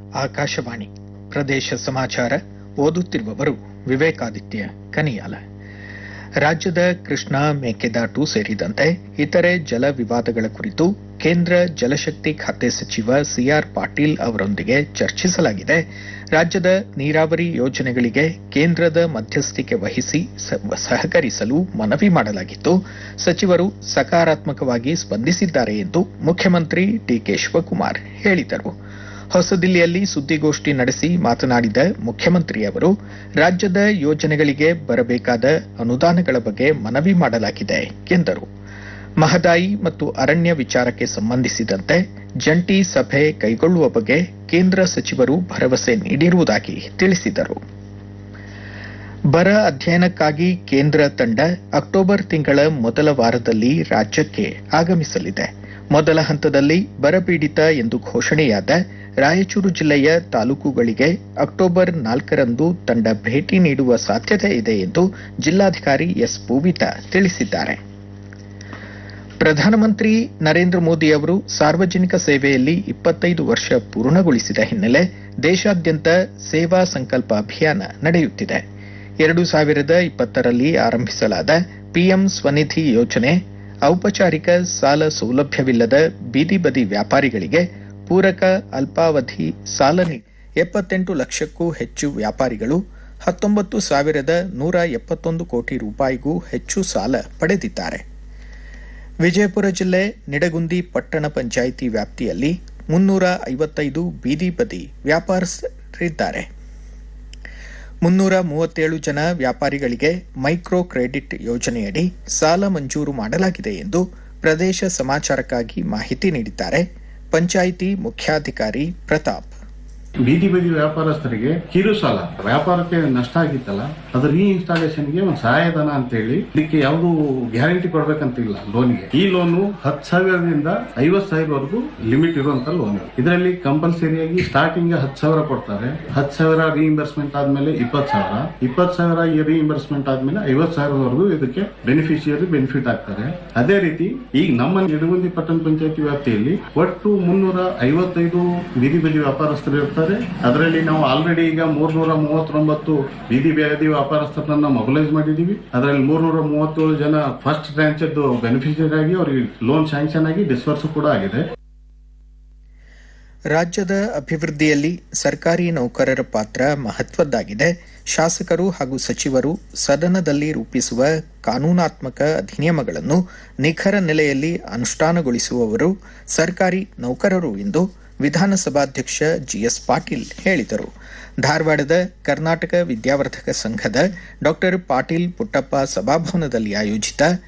ಆಕಾಶವಾಣಿ ಪ್ರದೇಶ ಸಮಾಚಾರ ಓದುತ್ತಿರುವವರು ವಿವೇಕಾದಿತ್ಯ ಕನಿಯಾಲ ರಾಜ್ಯದ ಕೃಷ್ಣಾ ಮೇಕೆದಾಟು ಸೇರಿದಂತೆ ಇತರೆ ಜಲ ವಿವಾದಗಳ ಕುರಿತು ಕೇಂದ್ರ ಜಲಶಕ್ತಿ ಖಾತೆ ಸಚಿವ ಸಿಆರ್ ಪಾಟೀಲ್ ಅವರೊಂದಿಗೆ ಚರ್ಚಿಸಲಾಗಿದೆ ರಾಜ್ಯದ ನೀರಾವರಿ ಯೋಜನೆಗಳಿಗೆ ಕೇಂದ್ರದ ಮಧ್ಯಸ್ಥಿಕೆ ವಹಿಸಿ ಸಹಕರಿಸಲು ಮನವಿ ಮಾಡಲಾಗಿತ್ತು ಸಚಿವರು ಸಕಾರಾತ್ಮಕವಾಗಿ ಸ್ಪಂದಿಸಿದ್ದಾರೆ ಎಂದು ಮುಖ್ಯಮಂತ್ರಿ ಡಿಕೆ ಶಿವಕುಮಾರ್ ಹೇಳಿದರು ಹೊಸದಿಲ್ಲಿಯಲ್ಲಿ ಸುದ್ದಿಗೋಷ್ಠಿ ನಡೆಸಿ ಮಾತನಾಡಿದ ಮುಖ್ಯಮಂತ್ರಿ ಅವರು ರಾಜ್ಯದ ಯೋಜನೆಗಳಿಗೆ ಬರಬೇಕಾದ ಅನುದಾನಗಳ ಬಗ್ಗೆ ಮನವಿ ಮಾಡಲಾಗಿದೆ ಎಂದರು ಮಹದಾಯಿ ಮತ್ತು ಅರಣ್ಯ ವಿಚಾರಕ್ಕೆ ಸಂಬಂಧಿಸಿದಂತೆ ಜಂಟಿ ಸಭೆ ಕೈಗೊಳ್ಳುವ ಬಗ್ಗೆ ಕೇಂದ್ರ ಸಚಿವರು ಭರವಸೆ ನೀಡಿರುವುದಾಗಿ ತಿಳಿಸಿದರು ಬರ ಅಧ್ಯಯನಕ್ಕಾಗಿ ಕೇಂದ್ರ ತಂಡ ಅಕ್ಟೋಬರ್ ತಿಂಗಳ ಮೊದಲ ವಾರದಲ್ಲಿ ರಾಜ್ಯಕ್ಕೆ ಆಗಮಿಸಲಿದೆ ಮೊದಲ ಹಂತದಲ್ಲಿ ಬರಪೀಡಿತ ಎಂದು ಘೋಷಣೆಯಾದ ರಾಯಚೂರು ಜಿಲ್ಲೆಯ ತಾಲೂಕುಗಳಿಗೆ ಅಕ್ಟೋಬರ್ ನಾಲ್ಕರಂದು ತಂಡ ಭೇಟಿ ನೀಡುವ ಸಾಧ್ಯತೆ ಇದೆ ಎಂದು ಜಿಲ್ಲಾಧಿಕಾರಿ ಎಸ್ ಪೂವಿತಾ ತಿಳಿಸಿದ್ದಾರೆ ಪ್ರಧಾನಮಂತ್ರಿ ನರೇಂದ್ರ ಮೋದಿ ಅವರು ಸಾರ್ವಜನಿಕ ಸೇವೆಯಲ್ಲಿ ಇಪ್ಪತ್ತೈದು ವರ್ಷ ಪೂರ್ಣಗೊಳಿಸಿದ ಹಿನ್ನೆಲೆ ದೇಶಾದ್ಯಂತ ಸೇವಾ ಸಂಕಲ್ಪ ಅಭಿಯಾನ ನಡೆಯುತ್ತಿದೆ ಎರಡು ಸಾವಿರದ ಇಪ್ಪತ್ತರಲ್ಲಿ ಆರಂಭಿಸಲಾದ ಪಿಎಂ ಸ್ವನಿಧಿ ಯೋಜನೆ ಔಪಚಾರಿಕ ಸಾಲ ಸೌಲಭ್ಯವಿಲ್ಲದ ಬೀದಿ ಬದಿ ವ್ಯಾಪಾರಿಗಳಿಗೆ ಪೂರಕ ಅಲ್ಪಾವಧಿ ಸಾಲ ನೀಡಿ ಎಪ್ಪತ್ತೆಂಟು ಲಕ್ಷಕ್ಕೂ ಹೆಚ್ಚು ವ್ಯಾಪಾರಿಗಳು ಹತ್ತೊಂಬತ್ತು ಸಾವಿರದ ನೂರ ಎಪ್ಪತ್ತೊಂದು ಕೋಟಿ ರೂಪಾಯಿಗೂ ಹೆಚ್ಚು ಸಾಲ ಪಡೆದಿದ್ದಾರೆ ವಿಜಯಪುರ ಜಿಲ್ಲೆ ನಿಡಗುಂದಿ ಪಟ್ಟಣ ಪಂಚಾಯಿತಿ ವ್ಯಾಪ್ತಿಯಲ್ಲಿ ಮುನ್ನೂರ ಐವತ್ತೈದು ಬೀದಿ ಬದಿ ವ್ಯಾಪಾರಸ್ಥರಿದ್ದಾರೆ ಮುನ್ನೂರ ಮೂವತ್ತೇಳು ಜನ ವ್ಯಾಪಾರಿಗಳಿಗೆ ಮೈಕ್ರೋ ಕ್ರೆಡಿಟ್ ಯೋಜನೆಯಡಿ ಸಾಲ ಮಂಜೂರು ಮಾಡಲಾಗಿದೆ ಎಂದು ಪ್ರದೇಶ ಸಮಾಚಾರಕ್ಕಾಗಿ ಮಾಹಿತಿ ನೀಡಿದ್ದಾರೆ ಪಂಚಾಯಿತಿ ಮುಖ್ಯಾಧಿಕಾರಿ ಪ್ರತಾಪ್ ಬೀದಿ ಬದಿ ವ್ಯಾಪಾರಸ್ಥರಿಗೆ ಕಿರು ಸಾಲ ವ್ಯಾಪಾರಕ್ಕೆ ನಷ್ಟ ಆಗಿತ್ತಲ್ಲ ಅದ್ರ ರೀ ಇನ್ಸ್ಟಾಲೇಷನ್ಗೆ ಒಂದು ಸಹಾಯಧನ ಅಂತ ಹೇಳಿ ಇದಕ್ಕೆ ಯಾವುದು ಗ್ಯಾರಂಟಿ ಕೊಡ್ಬೇಕಂತಿಲ್ಲ ಲೋನ್ಗೆ ಈ ಲೋನು ಹತ್ತು ಸಾವಿರದಿಂದ ಐವತ್ ಸಾವಿರವರೆಗೂ ಲಿಮಿಟ್ ಇರುವಂತ ಲೋನ್ ಇದರಲ್ಲಿ ಕಂಪಲ್ಸರಿಯಾಗಿ ಸ್ಟಾರ್ಟಿಂಗ್ ಹತ್ತು ಸಾವಿರ ಕೊಡ್ತಾರೆ ಹತ್ತು ಸಾವಿರ ರೀಇಂಬರ್ಸ್ಮೆಂಟ್ ಆದ್ಮೇಲೆ ಇಪ್ಪತ್ತು ಸಾವಿರ ಇಪ್ಪತ್ತು ಸಾವಿರ ರೀಇಂಬರ್ಸ್ಮೆಂಟ್ ಆದ್ಮೇಲೆ ಐವತ್ ಸಾವಿರವರೆಗೂ ಇದಕ್ಕೆ ಬೆನಿಫಿಷಿಯರಿ ಬೆನಿಫಿಟ್ ಆಗ್ತಾರೆ ಅದೇ ರೀತಿ ಈಗ ನಮ್ಮ ನಿಡಗುಂದಿ ಪಟ್ಟಣ ಪಂಚಾಯತಿ ವ್ಯಾಪ್ತಿಯಲ್ಲಿ ಒಟ್ಟು ಮುನ್ನೂರ ಐವತ್ತೈದು ಬೀದಿ ಬದಿ ವ್ಯಾಪಾರಸ್ಥರು ಇರ್ತಾರೆ ಅದರಲ್ಲಿ ನಾವು ಆಲ್ರೆಡಿ ಈಗ ಮೂರ್ನೂರ ಮೂವತ್ತೊಂಬತ್ತು ಬೀದಿ ಬದಿ ವ್ಯಾಪಾರಸ್ಥರನ್ನ ಮೊಬಲೈಸ್ ಮಾಡಿದೀವಿ ಅದರಲ್ಲಿ ಮೂರ್ನೂರ ಮೂವತ್ತೇಳು ಜನ ಫಸ್ಟ್ ಬ್ರಾಂಚ್ ಬೆನಿಫಿಷಿಯರಿ ಆಗಿ ಅವರಿಗೆ ಲೋನ್ ಸ್ಯಾಂಕ್ಷನ್ ಆಗಿ ಡಿಸ್ವರ್ಸ್ ಕೂಡ ಆಗಿದೆ ರಾಜ್ಯದ ಅಭಿವೃದ್ಧಿಯಲ್ಲಿ ಸರ್ಕಾರಿ ನೌಕರರ ಪಾತ್ರ ಮಹತ್ವದ್ದಾಗಿದೆ ಶಾಸಕರು ಹಾಗೂ ಸಚಿವರು ಸದನದಲ್ಲಿ ರೂಪಿಸುವ ಕಾನೂನಾತ್ಮಕ ಅಧಿನಿಯಮಗಳನ್ನು ನಿಖರ ನೆಲೆಯಲ್ಲಿ ಅನುಷ್ಠಾನಗೊಳಿಸುವವರು ಸರ್ಕಾರಿ ನೌಕರರು ಎಂದು ವಿಧಾನಸಭಾಧ್ಯಕ್ಷ ಜಿಎಸ್ ಪಾಟೀಲ್ ಹೇಳಿದರು ಧಾರವಾಡದ ಕರ್ನಾಟಕ ವಿದ್ಯಾವರ್ಧಕ ಸಂಘದ ಡಾ ಪಾಟೀಲ್ ಪುಟ್ಟಪ್ಪ ಸಭಾಭವನದಲ್ಲಿ ಆಯೋಜಿತ